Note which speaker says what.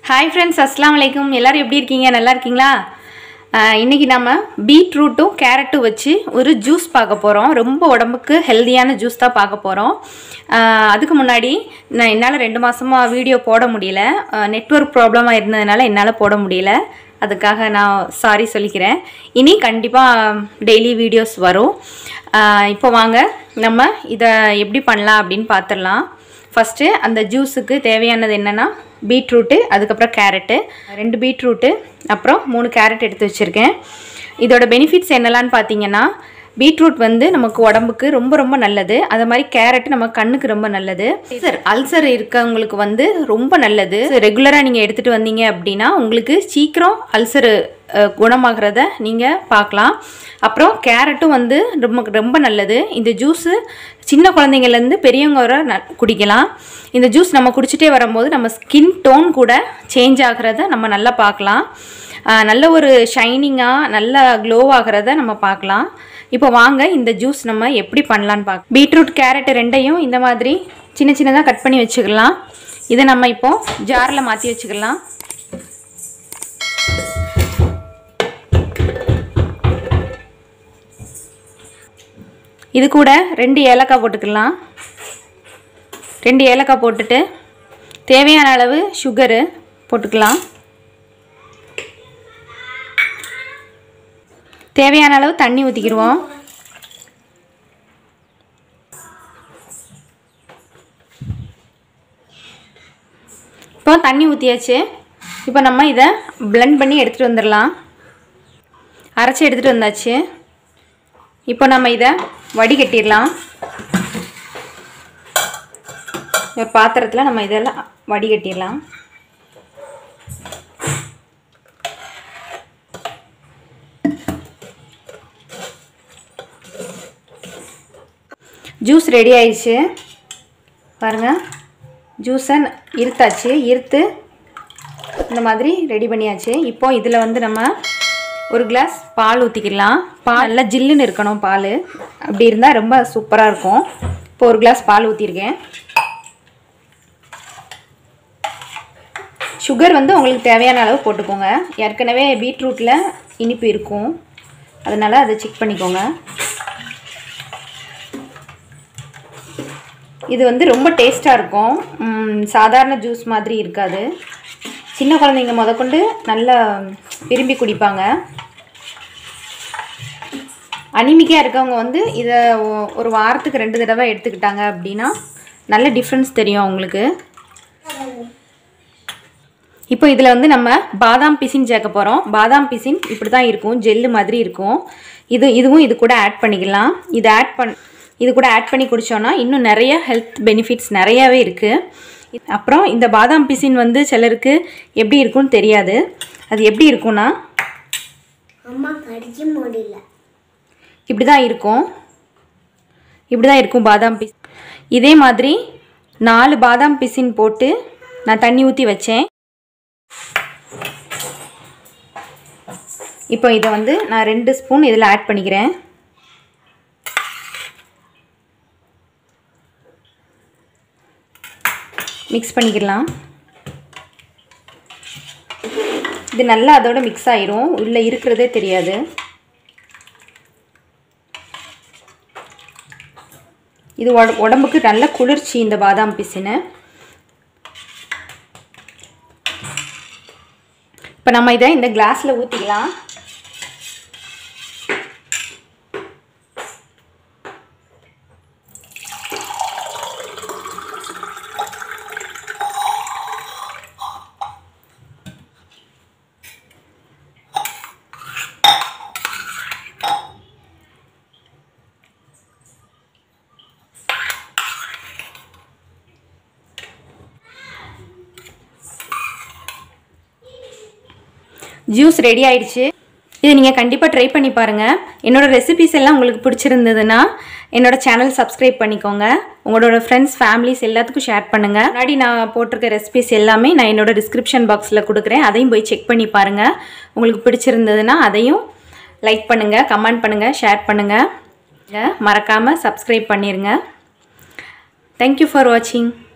Speaker 1: hi friends அஸ்லாம் வலைக்கும் எல்லோரும் எப்படி இருக்கீங்க நல்லா இருக்கீங்களா ஆஹ் இன்னைக்கு நம்ம பீட்ரூட்டும் கேரட்டும் வச்சு ஒரு ஜூஸ் பார்க்க போகிறோம் ரொம்ப உடம்புக்கு ஹெல்தியான ஜூஸ் தான் பார்க்க போகிறோம் அதுக்கு முன்னாடி நான் என்னால் ரெண்டு மாதமாக வீடியோ போட முடியல நெட்வொர்க் ப்ராப்ளமாக இருந்ததுனால என்னால் போட முடியல அதுக்காக நான் சாரி சொல்லிக்கிறேன் இனி கண்டிப்பாக டெய்லி வீடியோஸ் வரும் ஆஹ் இப்போ வாங்க நம்ம இதை எப்படி பண்ணலாம் அப்படின்னு பார்த்துடலாம் ஃபஸ்ட்டு அந்த ஜூஸுக்கு தேவையானது என்னென்னா பீட்ரூட்டு அதுக்கப்புறம் கேரட்டு ரெண்டு பீட்ரூட்டு அப்புறம் மூணு கேரட் எடுத்து வச்சுருக்கேன் இதோட பெனிஃபிட்ஸ் என்னலான்னு பார்த்தீங்கன்னா பீட்ரூட் வந்து நமக்கு உடம்புக்கு ரொம்ப ரொம்ப நல்லது அது மாதிரி கேரட் நம்ம கண்ணுக்கு ரொம்ப நல்லது சார் அல்சர் இருக்கவங்களுக்கு வந்து ரொம்ப நல்லது ரெகுலராக நீங்கள் எடுத்துகிட்டு வந்தீங்க அப்படின்னா உங்களுக்கு சீக்கிரம் அல்சர் குணமாகிறத நீங்கள் பார்க்கலாம் அப்புறம் கேரட்டும் வந்து ரொம்ப ரொம்ப நல்லது இந்த ஜூஸு சின்ன குழந்தைங்கள்லேருந்து பெரியவங்க வரை ந குடிக்கலாம் இந்த ஜூஸ் நம்ம குடிச்சிட்டே வரும்போது நம்ம ஸ்கின் டோன் கூட சேஞ்ச் ஆகிறத நம்ம நல்லா பார்க்கலாம் ஆஹ் நல்ல ஒரு ஷைனிங்காக நல்ல க்ளோ ஆகிறத நம்ம பார்க்கலாம் இப்போ வாங்க இந்த ஜூஸ் நம்ம எப்படி பண்ணலான்னு பார்க்க பீட்ரூட் கேரட் ரெண்டையும் இந்த மாதிரி சின்ன சின்னதாக கட் பண்ணி வச்சுக்கலாம் இதை நம்ம இப்போ ஜாரில் மாற்றி வச்சுக்கலாம் இது கூட ரெண்டு ஏலக்காய் போட்டுக்கலாம் ரெண்டு ஏலக்காய் போட்டுட்டு தேவையான அளவு சுகரு போட்டுக்கலாம் தேவையான அளவு தண்ணி ஊற்றிக்கிடுவோம் இப்போ தண்ணி ஊற்றியாச்சு இப்போ நம்ம இதை பிளெண்ட் பண்ணி எடுத்துகிட்டு வந்துடலாம் அரைச்சி எடுத்துகிட்டு வந்தாச்சு இப்போ நம்ம இதை வடிகட்டிடலாம் ஒரு பாத்திரத்தில் நம்ம இதெல்லாம் வடிகட்டிடலாம் ஜூஸ் ரெடி ஆயிடுச்சு பாருங்கள் ஜூஸை இருத்தாச்சு இருத்து இந்த மாதிரி ரெடி பண்ணியாச்சு இப்போ இதில் வந்து நம்ம ஒரு கிளாஸ் பால் ஊற்றிக்கலாம் பால் நல்லா ஜில்லுன்னு இருக்கணும் பால் அப்படி இருந்தால் ரொம்ப சூப்பராக இருக்கும் இப்போ ஒரு கிளாஸ் பால் ஊற்றிருக்கேன் சுகர் வந்து உங்களுக்கு தேவையான அளவு போட்டுக்கோங்க ஏற்கனவே பீட்ரூட்டில் இனிப்பு இருக்கும் அதனால் அதை செக் பண்ணிக்கோங்க இது வந்து ரொம்ப டேஸ்ட்டாக இருக்கும் ம், சாதாரண ஜூஸ் மாதிரி இருக்காது சின்ன குழந்தைங்க முதற்கொண்டு நல்லா விரும்பி குடிப்பாங்க அனிமிக்காக இருக்கவங்க வந்து இதை ஒ- ஒரு வாரத்துக்கு ரெண்டு தடவை எடுத்துக்கிட்டாங்க அப்படின்னா நல்ல டிஃப்ரென்ஸ் தெரியும் அவங்களுக்கு இப்போ இதில் வந்து நம்ம பாதாம் பிசின் சேர்க்க போகிறோம் பாதாம் பிசின் இப்படி தான் இருக்கும் ஜெல்லு மாதிரி இருக்கும் இது இதுவும் இது கூட ஆட் பண்ணிக்கலாம் இது ஆட் பண் இது கூட ஆட் பண்ணி குடித்தோன்னா இன்னும் நிறைய ஹெல்த் பெனிஃபிட்ஸ் நிறையாவே இருக்குது அப்புறம் இந்த பாதாம் பிசின் வந்து சிலருக்கு எப்படி இருக்கும்னு தெரியாது அது எப்படி இருக்கும்னா
Speaker 2: அம்மா கடிக்க முடியல
Speaker 1: இப்படி தான் இருக்கும் இப்படி தான் இருக்கும் பாதாம் பிஸ் இதே மாதிரி நாலு பாதாம் பிசின் போட்டு நான் தண்ணி ஊற்றி வச்சேன் இப்போ இதை வந்து நான் ரெண்டு ஸ்பூன் இதில் ஆட் பண்ணிக்கிறேன் மிக்ஸ் பண்ணிக்கலாம் இது நல்லா அதோட மிக்ஸ் ஆயிரும் உள்ளே இருக்கிறதே தெரியாது இது உட உடம்புக்கு நல்ல குளிர்ச்சி இந்த பாதாம் பிசினு இப்போ நம்ம இதை இந்த கிளாஸில் ஊற்றிக்கலாம் ஜூஸ் ரெடி ஆயிடுச்சு இது நீங்கள் கண்டிப்பாக ட்ரை பண்ணி பாருங்கள் என்னோடய ரெசிபிஸ் எல்லாம் உங்களுக்கு பிடிச்சிருந்ததுன்னா என்னோட சேனல் சப்ஸ்கிரைப் பண்ணிக்கோங்க உங்களோட ஃப்ரெண்ட்ஸ் ஃபேமிலிஸ் எல்லாத்துக்கும் ஷேர் பண்ணுங்கள் முன்னாடி நான் போட்டிருக்க ரெசிபிஸ் எல்லாமே நான் என்னோட டிஸ்கிரிப்ஷன் பாக்ஸில் கொடுக்குறேன் அதையும் போய் செக் பண்ணி பாருங்கள் உங்களுக்கு பிடிச்சிருந்ததுன்னா அதையும் லைக் பண்ணுங்கள் கமெண்ட் பண்ணுங்கள் ஷேர் பண்ணுங்கள் மறக்காமல் சப்ஸ்கிரைப் பண்ணிடுங்க தேங்க்யூ ஃபார் வாட்சிங்